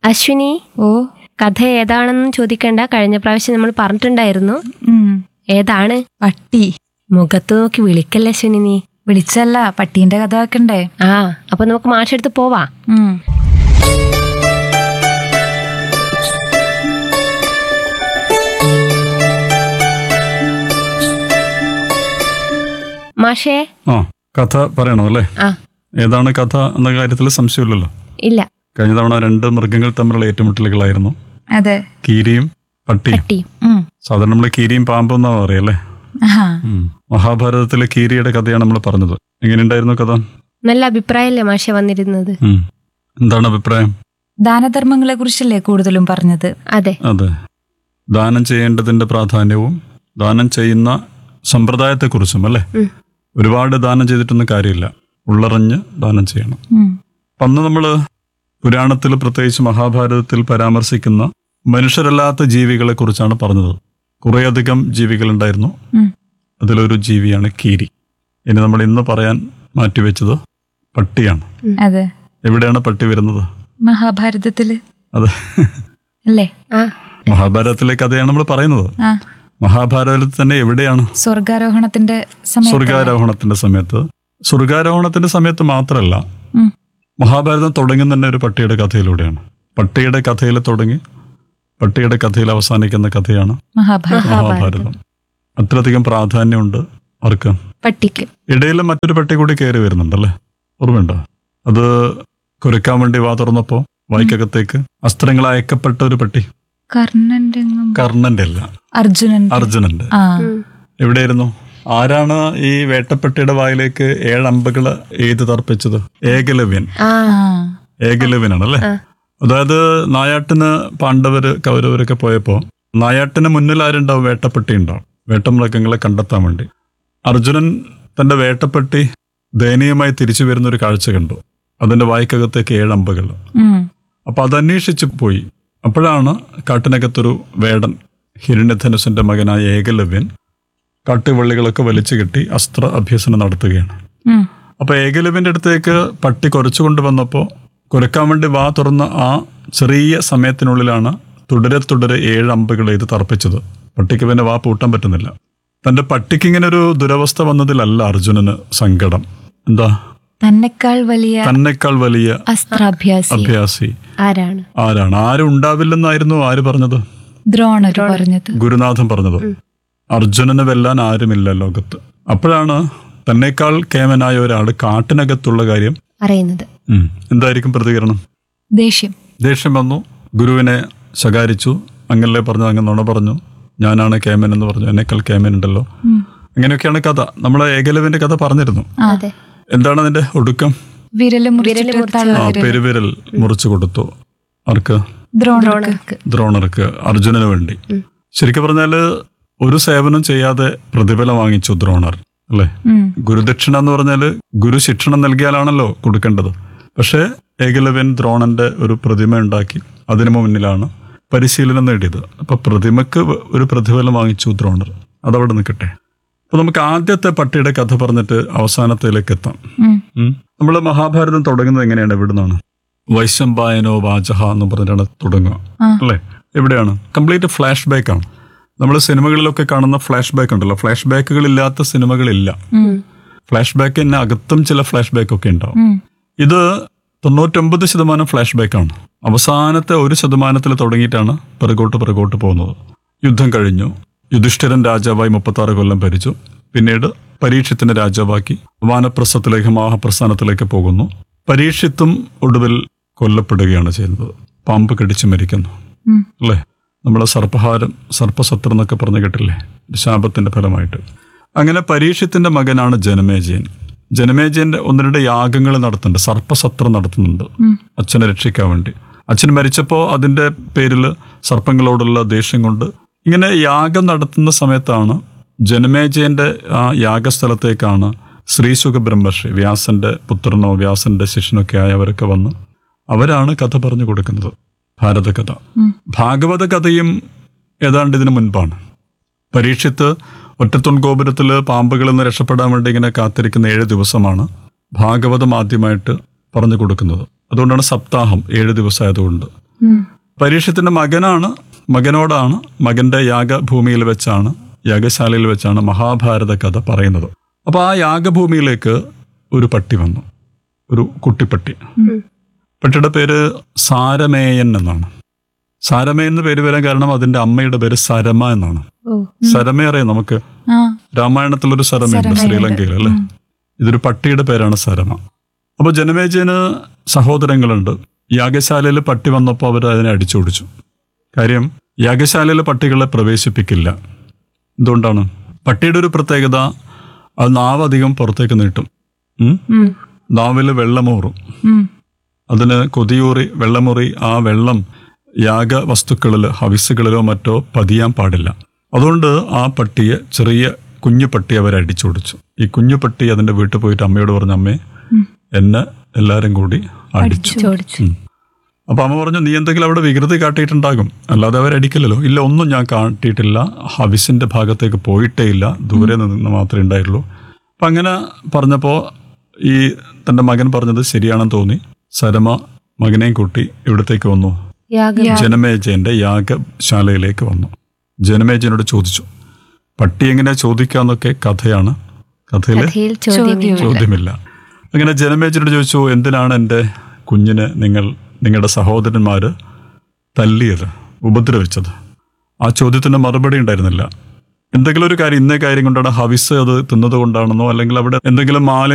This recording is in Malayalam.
അശ്വിനി ഓ കഥ ഏതാണെന്ന് ചോദിക്കണ്ട കഴിഞ്ഞ പ്രാവശ്യം നമ്മൾ പറഞ്ഞിട്ടുണ്ടായിരുന്നു ഉം. ഏതാണ് പട്ടി മുഖത്ത് നോക്കി വിളിക്കല്ലേ അശ്വിനി നീ വിളിച്ചല്ല പട്ടീന്റെ കഥ വെക്കണ്ടേ ആ അപ്പൊ നമുക്ക് മാഷെടുത്ത് പോവാ ഉം. മാഷേ ആ കഥ പറയണോ അല്ലേ ആ ഏതാണ് കഥ എന്ന കാര്യത്തിൽ സംശയമില്ലല്ലോ ഇല്ല കഴിഞ്ഞ തവണ രണ്ട് മൃഗങ്ങൾ തമ്മിലുള്ള ഏറ്റുമുട്ടലുകളായിരുന്നു അതെ കീരിയും പട്ടിയും പട്ടി ഉം. സാധാരണ നമ്മൾ കീരിയും പാമ്പും എന്നാ പറയല്ലേ ആഹാ. ഉം. മഹാഭാരതത്തിലെ കീരിയുടെ കഥയാണ് നമ്മൾ പറഞ്ഞത് എങ്ങനെയുണ്ടായിരുന്നു കഥ നല്ല അഭിപ്രായമല്ലേ മാഷെ വന്നിരുന്നത് ഉം. എന്താണ് അഭിപ്രായം ദാനധർമ്മങ്ങളെ കുറിച്ചല്ലേ കൂടുതലും പറഞ്ഞത് അതെ അതെ ദാനം ചെയ്യേണ്ടതിന്റെ പ്രാധാന്യവും ദാനം ചെയ്യുന്ന സമ്പ്രദായത്തെക്കുറിച്ചും അല്ലേ ഉം. ഒരുപാട് ദാനം ചെയ്തിട്ടൊന്നും കാര്യമില്ല ഉള്ളറിഞ്ഞ് ദാനം ചെയ്യണം ഉം. അപ്പൊ അന്ന് നമ്മൾ പുരാണത്തിൽ പ്രത്യേകിച്ച് മഹാഭാരതത്തിൽ പരാമർശിക്കുന്ന മനുഷ്യരല്ലാത്ത ജീവികളെ കുറിച്ചാണ് പറഞ്ഞത് കുറേയധികം ജീവികളുണ്ടായിരുന്നു ഉം. അതിലൊരു ജീവിയാണ് കീരി ഇനി നമ്മൾ ഇന്ന് പറയാൻ മാറ്റിവെച്ചത് പട്ടിയാണ് അതെ എവിടെയാണ് പട്ടി വരുന്നത് മഹാഭാരതത്തില് അത് അല്ലേ ആ മഹാഭാരതത്തിലെ കഥയാണ് നമ്മൾ പറയുന്നത് ആ മഹാഭാരതത്തിൽ തന്നെ എവിടെയാണ് സ്വർഗാരോഹണത്തിന്റെ സമയത്ത് സ്വർഗാരോഹണത്തിന്റെ സമയത്ത് സ്വർഗാരോഹണത്തിന്റെ സമയത്ത് മാത്രമല്ല ഉം. മഹാഭാരതം തുടങ്ങുന്ന തന്നെ ഒരു പട്ടിയുടെ കഥയിലൂടെയാണ് പട്ടിയുടെ കഥയിൽ തുടങ്ങി പട്ടിയുടെ കഥയിൽ അവസാനിക്കുന്ന കഥയാണ് മഹാഭാരതം മഹാഭാരതം അത്രയധികം പ്രാധാന്യമുണ്ട് അവർക്ക് പട്ടിക്ക് ഇടയിൽ മറ്റൊരു പട്ടി കൂടി കയറി വരുന്നുണ്ടല്ലേ ഓർമ്മയുണ്ടോ അത് കുരക്കാൻ വേണ്ടി വാ തുറന്നപ്പോ വായിക്കകത്തേക്ക് അസ്ത്രങ്ങൾ അയക്കപ്പെട്ട ഒരു പട്ടി കർണന്റെ അങ്ങ് കർണന്റെ അല്ല അർജുനൻ അർജുനന്റെ ആ ഉം. എവിടെയായിരുന്നു ആരാണ് ഈ വേട്ടപ്പെട്ടിയുടെ വായിലേക്ക് ഏഴ് അമ്പകള് എഴുതി തർപ്പിച്ചത് ഏകലവ്യൻ ആ ആ ഏകലവ്യനാണ് അല്ലേ ആ. അതായത് നായാട്ടിന് പാണ്ഡവര് കൗരവരൊക്കെ പോയപ്പോ നായാട്ടിന് മുന്നിൽ ആരുണ്ടാവും വേട്ടപ്പെട്ടി ഉണ്ടാവും വേട്ടമൃഗങ്ങളെ കണ്ടെത്താൻ വേണ്ടി അർജുനൻ തന്റെ വേട്ടപ്പെട്ടി ദയനീയമായി തിരിച്ചു വരുന്ന ഒരു കാഴ്ച കണ്ടു അതിന്റെ വായിക്കകത്തേക്ക് ഏഴ് അമ്പകൾ ഉം. അപ്പൊ അതന്വേഷിച്ച് പോയി അപ്പോഴാണ് കാട്ടിനകത്തൊരു വേടൻ ഹിരണ്യധനുസിന്റെ മകനായ ഏകലവ്യൻ കാട്ടുവള്ളികളൊക്കെ വലിച്ചു കെട്ടി അസ്ത്ര അഭ്യസനം നടത്തുകയാണ് ഉം. അപ്പൊ ഏകലവ്യന്റെ അടുത്തേക്ക് പട്ടി കുറച്ചു കൊണ്ടുവന്നപ്പോ കുരക്കാൻ വേണ്ടി വാ തുറന്ന ആ ചെറിയ സമയത്തിനുള്ളിലാണ് തുടരെ തുടരെ ഏഴ് അമ്പുകൾ ഇത് തർപ്പിച്ചത് പട്ടിക്ക് പിന്നെ വാ പൂട്ടാൻ പറ്റുന്നില്ല തന്റെ പട്ടിക്ക് ഇങ്ങനെ ഒരു ദുരവസ്ഥ വന്നതിലല്ല അർജുനന് സങ്കടം എന്താ തന്നെക്കാൾ വലിയ തന്നെക്കാൾ വലിയ അസ്ത്രാഭ്യാസി അഭ്യാസി ആരാണ് ആരാണ് ആരും ഉണ്ടാവില്ലെന്നായിരുന്നു ആര് പറഞ്ഞത് ദ്രോണർ പറഞ്ഞത് ഗുരുനാഥൻ പറഞ്ഞത് അർജുനന് വെല്ലാൻ ആരുമില്ല ലോകത്ത് അപ്പോഴാണ് തന്നെക്കാൾ കേമനായ ഒരാൾ കാട്ടിനകത്തുള്ള കാര്യം അറിയുന്നത് ഉം, എന്തായിരിക്കും പ്രതികരണം ദേഷ്യം ദേഷ്യം വന്നു ഗുരുവിനെ ശകാരിച്ചു അങ്ങല്ലേ പറഞ്ഞു അങ്ങ് നുണ പറഞ്ഞു ഞാനാണ് കേമൻ എന്ന് പറഞ്ഞു എന്നേക്കാൾ കേമൻ ഉണ്ടല്ലോ ഉം. അങ്ങനെയൊക്കെയാണ് കഥ നമ്മളെ ഏകലവിന്റെ കഥ പറഞ്ഞിരുന്നു അതെ എന്താണ് അതിന്റെ ഒടുക്കം വിരല് മുറിച്ചിട്ട് ആ തള്ളവിരൽ പെരുവിരൽ മുറിച്ചു കൊടുത്തു ആർക്ക് ദ്രോണർക്ക് ദ്രോണർക്ക് ദ്രോണർക്ക് അർജുനന് വേണ്ടി ശരിക്കും പറഞ്ഞാല് ഒരു സേവനം ചെയ്യാതെ പ്രതിഫലം വാങ്ങിച്ചു ദ്രോണർ അല്ലേ ഉം. ഗുരുദക്ഷിണ എന്ന് പറഞ്ഞാല് ഗുരു ശിക്ഷണം നൽകിയാലാണല്ലോ കൊടുക്കേണ്ടത് പക്ഷേ ഏകലവ്യൻ ദ്രോണന്റെ ഒരു പ്രതിമ ഉണ്ടാക്കി അതിനു മുന്നിലാണ് പരിശീലനം നേടിയത് അപ്പൊ പ്രതിമക്ക് വ- ഒരു പ്രതിഫലം വാങ്ങിച്ചു ദ്രോണർ അതവിടെ നിൽക്കട്ടെ അപ്പൊ നമുക്ക് ആദ്യത്തെ പട്ടിയുടെ കഥ പറഞ്ഞിട്ട് അവസാനത്തിലേക്ക് എത്താം ഉം. നമ്മൾ മഹാഭാരതം തുടങ്ങുന്നത് എങ്ങനെയാണ് എവിടുന്നാണ് വൈശംപായനോ വാചഹ എന്ന് പറഞ്ഞിട്ടാണ് തുടങ്ങുക ആ. അല്ലേ എവിടെയാണ് കംപ്ലീറ്റ് ഫ്ലാഷ് ബാക്ക് ആണ് നമ്മൾ സിനിമകളിലൊക്കെ കാണുന്ന ഫ്ലാഷ് ബാക്ക് ഉണ്ടല്ലോ ഫ്ലാഷ് ബാക്കുകൾ ഇല്ലാത്ത സിനിമകളില്ല ഉം. ഫ്ലാഷ് ബാക്കിന് അകത്തും ചില ഫ്ലാഷ് ബാക്ക് ഒക്കെ ഉണ്ടാവും ഉം. ഇത് തൊണ്ണൂറ്റൊമ്പത് ശതമാനം ഫ്ലാഷ് ബാക്ക് ആണ് അവസാനത്തെ ഒരു ശതമാനത്തിൽ തുടങ്ങിയിട്ടാണ് പിറകോട്ട് പിറകോട്ട് പോകുന്നത് യുദ്ധം കഴിഞ്ഞു യുധിഷ്ഠിരൻ രാജാവായി മുപ്പത്തി ആറ് കൊല്ലം ഭരിച്ചു പിന്നീട് പരീക്ഷത്തിന് രാജാവാക്കി വാനപ്രസ്ഥത്തിലേക്ക് മഹാപ്രസ്ഥാനത്തിലേക്ക് പോകുന്നു പരീക്ഷിത്തും ഒടുവിൽ കൊല്ലപ്പെടുകയാണ് ചെയ്യുന്നത് പാമ്പ് കടിച്ചു മരിക്കുന്നു ഉം. അല്ലേ നമ്മളെ സർപ്പഹാരം സർപ്പസത്രം എന്നൊക്കെ പറഞ്ഞു കേട്ടില്ലേ ഒരു ശാപത്തിന്റെ ഫലമായിട്ട് അങ്ങനെ പരീക്ഷത്തിന്റെ മകനാണ് ജനമേജയൻ ജനമേജയന്റെ ഒന്ന് രണ്ട് യാഗങ്ങൾ നടത്തുന്നുണ്ട് സർപ്പസത്രം നടത്തുന്നുണ്ട് ഉം. അച്ഛനെ രക്ഷിക്കാൻ വേണ്ടി അച്ഛൻ മരിച്ചപ്പോൾ അതിന്റെ പേരിൽ സർപ്പങ്ങളോടുള്ള ദേഷ്യം കൊണ്ട് ഇങ്ങനെ യാഗം നടത്തുന്ന സമയത്താണ് ജനമേജയന്റെ ആ യാഗസ്ഥലത്തേക്കാണ് ശ്രീസുഖ ബ്രഹ്മർഷി വ്യാസന്റെ പുത്രനോ വ്യാസന്റെ ശിഷ്യനൊക്കെ ആയവരൊക്കെ വന്ന് അവരാണ് കഥ പറഞ്ഞു കൊടുക്കുന്നത് ഭാരതകഥ ഉം. ഭാഗവത കഥയും ഏതാണ്ട് ഇതിനു മുൻപാണ് പരീക്ഷിത്ത് ഒറ്റത്തുൺ ഗോപുരത്തിൽ പാമ്പുകളിൽ നിന്ന് രക്ഷപ്പെടാൻ വേണ്ടി ഇങ്ങനെ കാത്തിരിക്കുന്ന ഏഴ് ദിവസമാണ് ഭാഗവതം ആദ്യമായിട്ട് പറഞ്ഞു കൊടുക്കുന്നത് അതുകൊണ്ടാണ് സപ്താഹം ഏഴ് ദിവസമായതുകൊണ്ട് ഉം. പരീക്ഷത്തിന്റെ മകനാണ് മകനോടാണ് മകന്റെ യാഗഭൂമിയിൽ വെച്ചാണ് യാഗശാലയിൽ വെച്ചാണ് മഹാഭാരത കഥ പറയുന്നത് അപ്പൊ ആ യാഗഭൂമിയിലേക്ക് ഒരു പട്ടി വന്നു ഒരു കുട്ടിപ്പട്ടി പട്ടിയുടെ പേര് സാരമേയൻ എന്നാണ് സാരമേയൻ എന്ന് പേര് വരാൻ കാരണം അതിന്റെ അമ്മയുടെ പേര് സരമ എന്നാണ് ഓ സരമ അറിയാം നമുക്ക് ആ രാമായണത്തിലൊരു സരമയുണ്ട് സരമയുണ്ട്. ശ്രീലങ്കയിൽ അല്ലേ ഇതൊരു പട്ടിയുടെ പേരാണ് സരമ അപ്പൊ ജനമേജയന് സഹോദരങ്ങളുണ്ട് യാഗശാലയിൽ പട്ടി വന്നപ്പോൾ അവർ അതിനെ അടിച്ചോടിച്ചു കാര്യം യാഗശാലയിൽ പട്ടികളെ പ്രവേശിപ്പിക്കില്ല എന്തുകൊണ്ടാണ് പട്ടിയുടെ ഒരു പ്രത്യേകത അത് നാവ് അധികം പുറത്തേക്ക് നീട്ടും ഉം? ഉം. നാവിൽ വെള്ളമൂറും ഉം. അതിന് കൊതിയൂറി വെള്ളമുറി ആ വെള്ളം യാഗ വസ്തുക്കളിൽ ഹവിസുകളിലോ മറ്റോ പതിയാൻ പാടില്ല അതുകൊണ്ട് ആ പട്ടിയെ ചെറിയ കുഞ്ഞു പട്ടി അവർ അടിച്ചോടിച്ചു ഈ കുഞ്ഞു പട്ടി അതിന്റെ വീട്ടിൽ പോയിട്ട് അമ്മയോട് പറഞ്ഞു അമ്മേ എന്നെ എല്ലാരും കൂടി അടിച്ചു ചോദിച്ചു ഉം. അപ്പൊ അമ്മ പറഞ്ഞു നീ എന്തെങ്കിലും അവിടെ വികൃതി കാട്ടിയിട്ടുണ്ടാകും അല്ലാതെ അവരടിക്കില്ലല്ലോ ഇല്ല ഒന്നും ഞാൻ കാട്ടിയിട്ടില്ല ഹവിസിന്റെ ഭാഗത്തേക്ക് പോയിട്ടേ ഇല്ല ദൂരെ നിന്ന് മാത്രമേ ഉണ്ടായിട്ടുള്ളൂ അപ്പൊ അങ്ങനെ പറഞ്ഞപ്പോ ഈ തന്റെ മകൻ പറഞ്ഞത് ശരിയാണെന്ന് തോന്നി സരമ മകനെയും കൂട്ടി ഇവിടത്തേക്ക് വന്നു യാഗം ജനമേജയന്റെ യാഗശാലയിലേക്ക് വന്നു ജനമേജയനോട് ചോദിച്ചു പട്ടി എങ്ങനെ ചോദിക്കാന്നൊക്കെ കഥയാണ് കഥയിലെ കഥയിൽ ചോദ്യം ചോദ്യമില്ല അങ്ങനെ ജനമേജനോട് ചോദിച്ചു എന്തിനാണ് എൻ്റെ കുഞ്ഞിനെ നിങ്ങൾ നിങ്ങളുടെ സഹോദരന്മാര് തല്ലിയത് ഉപദ്രവിച്ചത് ആ ചോദ്യത്തിന് മറുപടി ഉണ്ടായിരുന്നില്ല എന്തെങ്കിലും ഒരു കാര്യം ഇന്നേ കാര്യം കൊണ്ടാണ് ഹവിസ് അത് തിന്നത് കൊണ്ടാണെന്നോ അല്ലെങ്കിൽ അവിടെ എന്തെങ്കിലും മാലിന്യം